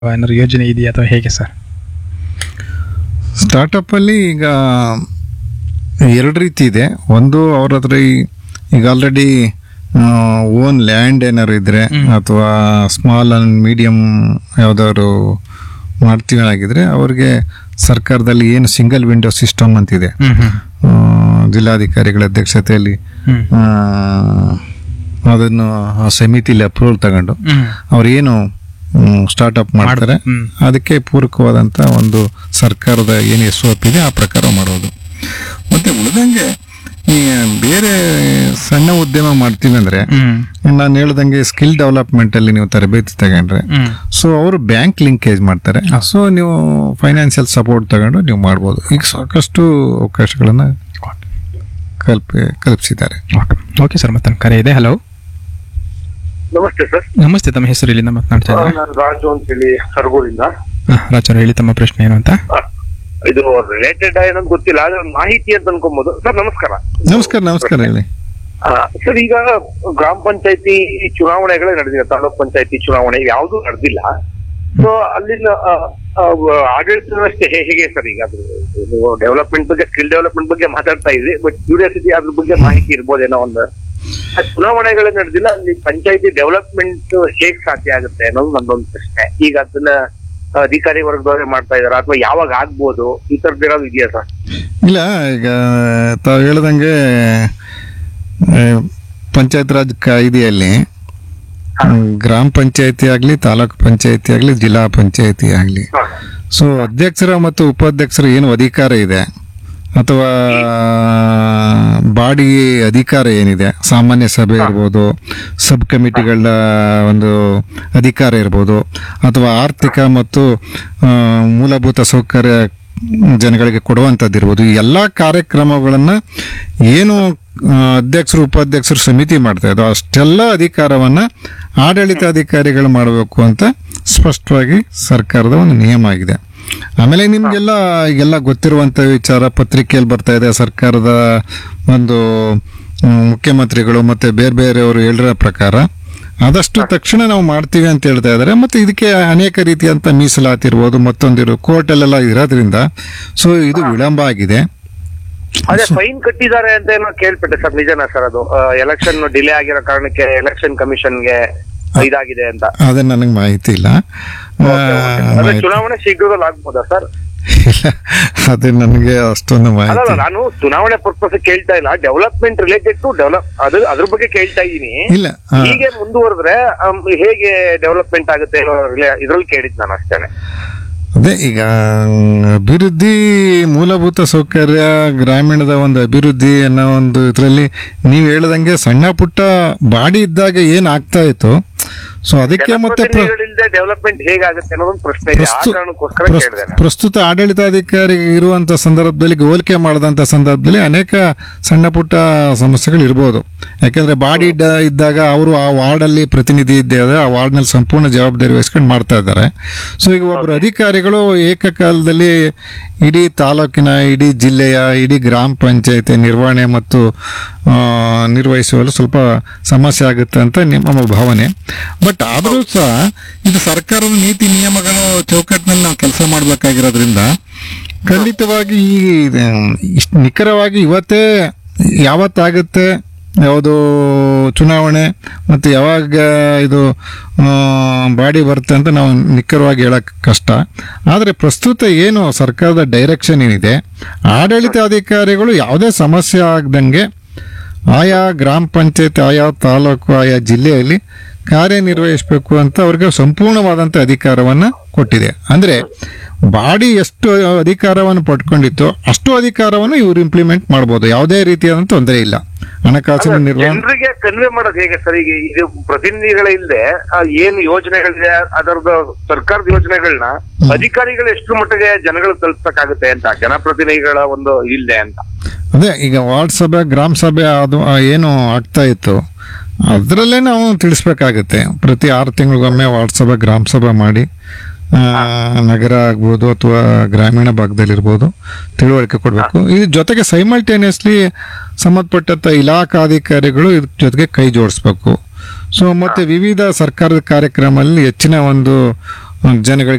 ಏನಾದ್ರು ಯೋಜನೆ ಇದೆಯಾ ಅಥವಾ ಹೇಗೆ ಸರ್ ಸ್ಟಾರ್ಟಪ್ಪಲ್ಲಿ ಈಗ ಎರಡು ರೀತಿ ಇದೆ ಒಂದು ಅವ್ರ ಹತ್ರ ಈ- ಈಗ ಆಲ್ರೆಡಿ ಓನ್ ಲ್ಯಾಂಡ್ ಏನಾದ್ರು ಇದ್ರೆ ಅಥವಾ ಸ್ಮಾಲ್ ಅಂಡ್ ಮೀಡಿಯಂ ಯಾವ್ದಾದ್ರು ಮಾಡ್ತೀವಿ ಆಗಿದ್ರೆ ಅವ್ರಿಗೆ ಸರ್ಕಾರದಲ್ಲಿ ಏನು ಸಿಂಗಲ್ ವಿಂಡೋ ಸಿಸ್ಟಮ್ ಅಂತಿದೆ ಹ್ಮ್ ಹ್ಮ್ ಆ, ಜಿಲ್ಲಾಧಿಕಾರಿಗಳ ಅಧ್ಯಕ್ಷತೆಯಲ್ಲಿ ಹ್ಮ್ ಆ, ಅದನ್ನು ಆ ಸಮಿತಿಲಿ ಅಪ್ರೂವಲ್ ತಗೊಂಡು ಹ್ಮ್ ಅವ್ರೇನು ಸ್ಟಾರ್ಟ್ಅಪ್ ಮಾಡ್ತಾರೆ ಹ್ಮ್. ಅದಕ್ಕೆ ಪೂರಕವಾದಂಥ ಒಂದು ಸರ್ಕಾರದ ಏನು ಎಸ್ ಇದೆ ಆ ಪ್ರಕಾರ ಮಾಡೋದು ಮತ್ತೆ ಉಳಿದಂಗೆ ಈ ಬೇರೆ ಸಣ್ಣ ಉದ್ಯಮ ಮಾಡ್ತೀವಿ ಅಂದ್ರೆ ಹ್ಮ್ ನಾನು ಹೇಳ್ದಂಗೆ ಸ್ಕಿಲ್ ಡೆವಲಪ್ಮೆಂಟ್ ಅಲ್ಲಿ ನೀವು ತರಬೇತಿ ತಗೊಂಡ್ರೆ ಹ್ಮ್ ಸೊ ಅವರು ಬ್ಯಾಂಕ್ ಲಿಂಕೇಜ್ ಮಾಡ್ತಾರೆ ಸೊ ನೀವು ಫೈನಾನ್ಷಿಯಲ್ ಸಪೋರ್ಟ್ ತಗೊಂಡು ನೀವು ಮಾಡ್ಬೋದು ಈಗ ಸಾಕಷ್ಟು ಅವಕಾಶಗಳನ್ನು ಕಲ್ಪಿ ಕಲ್ಪಿಸಿದ್ದಾರೆ ಓಕೆ ಓಕೆ ಸರ್ ಮತ್ತೆ ಕರೆ ಇದೆ ಹಲೋ ನಮಸ್ತೆ ಸರ್ ನಮಸ್ತೆ ತಮ್ಮ ಹೆಸರು ಇಲ್ಲಿಂದ ಮಾತನಾಡ್ತಾ ಇದ್ದಾರೆ ನಾನು ರಾಜು ಅಂತ ಹೇಳಿ ಸರಗೂರಿಂದ ರಾಜರು ಹೇಳಿ ತಮ್ಮ ಪ್ರಶ್ನೆ ಏನು ಅಂತ ಆ, ಇದು ರಿಲೇಟೆಡ್ ಏನಂತ ಗೊತ್ತಿಲ್ಲ ಆದ್ರೆ ಒಂದ್ ಮಾಹಿತಿ ಅಂತ ಅನ್ಕೊಬಹುದು ಸರ್ ನಮಸ್ಕಾರ ನಮಸ್ಕಾರ ನಮಸ್ಕಾರ ಹೇಳಿ ಆ, ಸರ್ ಈಗ ಗ್ರಾಮ ಪಂಚಾಯತಿ ಚುನಾವಣೆಗಳೇ ನಡೆದಿದೆ ತಾಲೂಕ್ ಪಂಚಾಯತಿ ಚುನಾವಣೆ ಯಾವುದು ನಡೆದಿಲ್ಲ ಸೊ ಅಲ್ಲಿನ ಆ, ಆ, ಆಡಳಿತ ವ್ಯವಸ್ಥೆ ಹೇ- ಹೇಗೆ ಸರ್ ಈಗ ಅದು ನೀವು ಡೆವಲಪ್ಮೆಂಟ್ ಬಗ್ಗೆ ಸ್ಕಿಲ್ ಡೆವಲಪ್ಮೆಂಟ್ ಬಗ್ಗೆ ಮಾತಾಡ್ತಾ ಇದ್ರಿ ಬಟ್ ಕ್ಯೂರಿಯಾಸಿಟಿ ಅದ್ರ ಬಗ್ಗೆ ಮಾಹಿತಿ ಇರ್ಬೋದೇನೋ ಒಂದು ಆ ಚುನಾವಣೆಗಳೇ ನಡೆದಿಲ್ಲ ಅಲ್ಲಿ ಪಂಚಾಯತಿ ಡೆವಲಪ್ಮೆಂಟ್ ಹೇಗ್ ಸಾಧ್ಯ ಆಗುತ್ತೆ ಅನ್ನೋದು ನಂದೊಂದು ಪ್ರಶ್ನೆ ಈಗ ಅದನ್ನ ಅಧಿಕಾರಿ ವರ್ಗದವರೇ ಮಾಡ್ತಾ ಇದಾರ ಅಥವಾ ಯಾವಾಗ ಆಗ್ಬೋದು ಈ ತರದ್ದು ಏನಾದ್ರು ಇದೆಯಾ ಸರ್ ಇಲ್ಲ ಈಗ ತಾವು ಹೇಳ್ದಂಗೆ ಪಂಚಾಯತ್ ರಾಜ್ ಕಾಯ್ದೆಯಲ್ಲಿ ಹ್ಮ್, ಗ್ರಾಮ ಪಂಚಾಯತಿ ಆಗಲಿ ತಾಲೂಕು ಪಂಚಾಯತಿ ಆಗಲಿ ಜಿಲ್ಲಾ ಪಂಚಾಯತಿ ಆಗಲಿ ಸೊ ಅಧ್ಯಕ್ಷರ ಮತ್ತು ಉಪಾಧ್ಯಕ್ಷರ ಏನು ಅಧಿಕಾರ ಇದೆ ಅಥವಾ ಬಾಡಿ ಅಧಿಕಾರ ಏನಿದೆ ಸಾಮಾನ್ಯ ಸಭೆ ಇರ್ಬೋದು ಸಬ್ ಕಮಿಟಿಗಳ ಒಂದು ಅಧಿಕಾರ ಇರ್ಬೋದು ಅಥವಾ ಆರ್ಥಿಕ ಮತ್ತು ಆ, ಮೂಲಭೂತ ಸೌಕರ್ಯ ಜನಗಳಿಗೆ ಕೊಡುವಂಥದ್ದಿರ್ಬೋದು ಈ ಎಲ್ಲ ಕಾರ್ಯಕ್ರಮಗಳನ್ನು ಏನು ಆ, ಅಧ್ಯಕ್ಷರು ಉಪಾಧ್ಯಕ್ಷರು ಸಮಿತಿ ಮಾಡ್ತಾ ಇದ್ದೋ ಅಷ್ಟೆಲ್ಲ ಅಧಿಕಾರವನ್ನು ಆಡಳಿತಾಧಿಕಾರಿಗಳು ಮಾಡಬೇಕು ಅಂತ ಸ್ಪಷ್ಟವಾಗಿ ಸರ್ಕಾರದ ಒಂದು ನಿಯಮ ಆಗಿದೆ ಆಮೇಲೆ ನಿಮ್ಗೆಲ್ಲ ಈಗೆಲ್ಲ ಗೊತ್ತಿರುವಂತ ವಿಚಾರ ಪತ್ರಿಕೆಯಲ್ಲಿ ಬರ್ತಾ ಇದೆ ಸರ್ಕಾರದ ಒಂದು ಮ್, ಮುಖ್ಯಮಂತ್ರಿಗಳು ಮತ್ತೆ ಬೇರೆ ಬೇರೆಯವರು ಹೇಳಿರೋ ಪ್ರಕಾರ ಆದಷ್ಟು ತಕ್ಷಣ ನಾವು ಮಾಡ್ತೀವಿ ಅಂತ ಹೇಳ್ತಾ ಇದ್ದಾರೆ ಮತ್ತೆ ಇದಕ್ಕೆ ಅನೇಕ ರೀತಿಯಂತ ಮೀಸಲಾತಿ ಇರ್ಬೋದು ಮತ್ತೊಂದಿರು ಕೋರ್ಟಲ್ಲೆಲ್ಲ ಇರೋದ್ರಿಂದ ಸೊ ಇದು ವಿಳಂಬ ಆಗಿದೆ ಅದೇ ಫೈನ್ ಕಟ್ಟಿದ್ದಾರೆ ಅಂತ ಏನೋ ಕೇಳ್ಪಟ್ಟೆ ಸರ್ ನಿಜನಾ ಸರ್ ಅದು ಎಲೆಕ್ಷನ್ ಡಿಲೇ ಆಗಿರೋ ಕಾರಣಕ್ಕೆ ಎಲೆಕ್ಷನ್ ಕಮಿಷನ್ಗೆ ಇದಾಗಿದೆ ಅಂತ ಅದೇ ನನಗೆ ಮಾಹಿತಿ ಇಲ್ಲ ಆ, ಅದೇ ಮಾಹಿತಿ- ಚುನಾವಣೆ ಶೀಘ್ರದಲ್ಲಿ ಆಗ್ಬೋದಾ ಸರ್ ಇಲ್ಲ ಅದೇ ನನಗೆ ಅಷ್ಟೊಂದು ಅಲ್ಲಲ್ಲ ಮಾಹಿತಿ ನಾನು ಚುನಾವಣೆ ಪರ್ಪಸ್ ಕೇಳ್ತಾ ಇಲ್ಲ ಡೆವಲಪ್ಮೆಂಟ್ ರಿಲೇಟೆಡ್ ಟು ಡೆವಲಪ್ ಅದು ಅದ್ರ ಬಗ್ಗೆ ಕೇಳ್ತಾ ಇದೀನಿ ಇಲ್ಲ ಆ, ಹೀಗೆ ಮುಂದುವರೆದ್ರೆ ಆಮ್, ಹೇಗೆ ಡೆವಲಪ್ಮೆಂಟ್ ಆಗುತ್ತೆ ಅನ್ನೋ ಇದ್ರಲ್ಲಿ ಕೇಳಿದ್ ನಾನು ಅಷ್ಟೇನೆ ಅದೇ ಈಗ ಅಭಿವೃದ್ಧಿ ಮೂಲಭೂತ ಸೌಕರ್ಯ ಗ್ರಾಮೀಣದ ಒಂದು ಅಭಿವೃದ್ಧಿ ಅನ್ನೋ ಒಂದು ಇದರಲ್ಲಿ ನೀವು ಹೇಳ್ದಂಗೆ ಸಣ್ಣ ಪುಟ್ಟ ಬಾಡಿ ಇದ್ದಾಗ ಏನ್ ಆಗ್ತಾ ಇತ್ತು ಸೊ ಅದಕ್ಕೆ ಮತ್ತೆ ಪ್ರ- ಜನಪ್ರತಿನಿಧಿಗಳಿಲ್ದೆ ಡೆವಲಪ್ಮೆಂಟ್ ಹೇಗಾಗುತ್ತೆ ಅನ್ನೋದೊಂದು ಪ್ರಶ್ನೆ ಇದೆ ಆ ಪ್ರಸ್ತು- ಕಾರಣಕ್ಕೋಸ್ಕರ ಪ್ರಸ್- ಕೇಳಿದೆ ನಾನು. ಪ್ರಸ್ತುತ ಆಡಳಿತಾಧಿಕಾರಿ ಇರುವಂತ ಸಂದರ್ಭದಲ್ಲಿ ಹೋಲಿಕೆ ಮಾಡದಂತ ಸಂದರ್ಭದಲ್ಲಿ ಅನೇಕ ಸಣ್ಣ ಪುಟ್ಟ ಸಮಸ್ಯೆಗಳು ಇರ್ಬೋದು ಯಾಕಂದ್ರೆ ಬಾಡಿ ಇದ್ದ ಇದ್ದಾಗ ಅವರು ಆ ವಾರ್ಡ್ ಅಲ್ಲಿ ಪ್ರತಿನಿಧಿ ಇದ್ದೇವೆ ಆ ವಾರ್ಡ್ ನಲ್ಲಿ ಸಂಪೂರ್ಣ ಜವಾಬ್ದಾರಿ ವಹಿಸ್ಕೊಂಡು ಮಾಡ್ತಾ ಇದ್ದಾರೆ ಸೊ ಈಗ ಒಬ್ಬರು ಅಧಿಕಾರಿಗಳು ಏಕಕಾಲದಲ್ಲಿ ಇಡೀ ತಾಲೂಕಿನ ಇಡೀ ಜಿಲ್ಲೆಯ ಇಡೀ ಗ್ರಾಮ ಪಂಚಾಯತಿ ನಿರ್ವಹಣೆ ಮತ್ತು ಆ, ನಿರ್ವಹಿಸುವಲ್ಲಿ ಸ್ವಲ್ಪ ಸಮಸ್ಯೆ ಆಗುತ್ತೆ ಅಂತ ನಿಮ್ಮ ಭಾವನೆ ಬಟ್ ಆದರೂ ಸಹ ಇದು ಸರ್ಕಾರದ ನೀತಿ ನಿಯಮಗಳು ಚೌಕಟ್ಟಿನಲ್ಲಿ ನಾವು ಕೆಲಸ ಮಾಡಬೇಕಾಗಿರೋದ್ರಿಂದ ಖಂಡಿತವಾಗಿ ಈ ಇಷ್ಟ್ ನಿಖರವಾಗಿ ಇವತ್ತೇ ಯಾವತ್ತಾಗುತ್ತೆ ಯಾವುದು ಚುನಾವಣೆ ಮತ್ತು ಯಾವಾಗ ಇದು ಆ, ಬಾಡಿ ಬರುತ್ತೆ ಅಂತ ನಾವು ನಿಖರವಾಗಿ ಹೇಳಕ್ ಕಷ್ಟ ಆದರೆ ಪ್ರಸ್ತುತ ಏನು ಸರ್ಕಾರದ ಡೈರೆಕ್ಷನ್ ಏನಿದೆ ಆಡಳಿತಾಧಿಕಾರಿಗಳು ಯಾವುದೇ ಸಮಸ್ಯೆ ಆಗದಂಗೆ ಆಯಾ ಗ್ರಾಮ ಪಂಚಾಯತ್ ಆಯಾ ತಾಲೂಕು ಆಯಾ ಜಿಲ್ಲೆಯಲ್ಲಿ ಕಾರ್ಯನಿರ್ವಹಿಸಬೇಕು ಅಂತ ಅವ್ರಿಗೆ ಸಂಪೂರ್ಣವಾದಂಥ ಅಧಿಕಾರವನ್ನು ಕೊಟ್ಟಿದೆ ಅಂದರೆ ಬಾಡಿ ಎಷ್ಟು ಅಧಿಕಾರವನ್ನು ಪಡ್ಕೊಂಡಿತ್ತು ಅಷ್ಟು ಅಧಿಕಾರವನ್ನು ಇವರು ಇಂಪ್ಲಿಮೆಂಟ್ ಮಾಡ್ಬೋದು ಯಾವುದೇ ರೀತಿಯಾದಂಥ ತೊಂದರೆ ಇಲ್ಲ ಹಣಕಾಸಿನ ನಿರ್ವಹಣೆ ಜನರಿಗೆ ಕನ್ವೆ ಮಾಡೋದು ಹೇಗೆ ಸರ್ ಈಗ ಇದು ಪ್ರತಿನಿಧಿಗಳಿಲ್ದೆ ಆ, ಏನು ಯೋಜನೆಗಳಿದೆ ಅದರದ ಸರ್ಕಾರದ ಯೋಜನೆಗಳನ್ನ ಅಧಿಕಾರಿಗಳು ಎಷ್ಟು ಮಟ್ಟಿಗೆ ಜನಗಳು ತಲುಪಕ್ಕಾಗುತ್ತೆ ಅಂತ ಜನಪ್ರತಿನಿಧಿಗಳ ಒಂದು ಇಲ್ದೆ ಅಂತ ಅದೇ ಈಗ ವಾರ್ಡ್ ಸಭೆ ಗ್ರಾಮ ಸಭೆ ಅದು ಆ, ಏನು ಆಗ್ತಾ ಇತ್ತು ಅದರಲ್ಲೇ ನಾವು ತಿಳಿಸ್ಬೇಕಾಗುತ್ತೆ ಪ್ರತಿ ಆರು ತಿಂಗಳಿಗೊಮ್ಮೆ ವಾರ್ಡ್ ಸಭೆ ಗ್ರಾಮ ಸಭೆ ಮಾಡಿ ಆ, ನಗರ ಆಗ್ಬೋದು ಅಥವಾ ಗ್ರಾಮೀಣ ಭಾಗದಲ್ಲಿರ್ಬೋದು ತಿಳುವಳಿಕೆ ಕೊಡಬೇಕು ಇದ್ರ ಜೊತೆಗೆ ಸೈಮಲ್ಟೇನಿಯಸ್ಲಿ ಸಂಬಂಧಪಟ್ಟಂತ ಇಲಾಖಾಧಿಕಾರಿಗಳು ಇದ್ರ ಜೊತೆಗೆ ಕೈ ಜೋಡಿಸ್ಬೇಕು ಸೊ ಮತ್ತೆ ವಿವಿಧ ಸರ್ಕಾರದ ಕಾರ್ಯಕ್ರಮದಲ್ಲಿ ಹೆಚ್ಚಿನ ಒಂದು ಜನಗಳಿಗೆ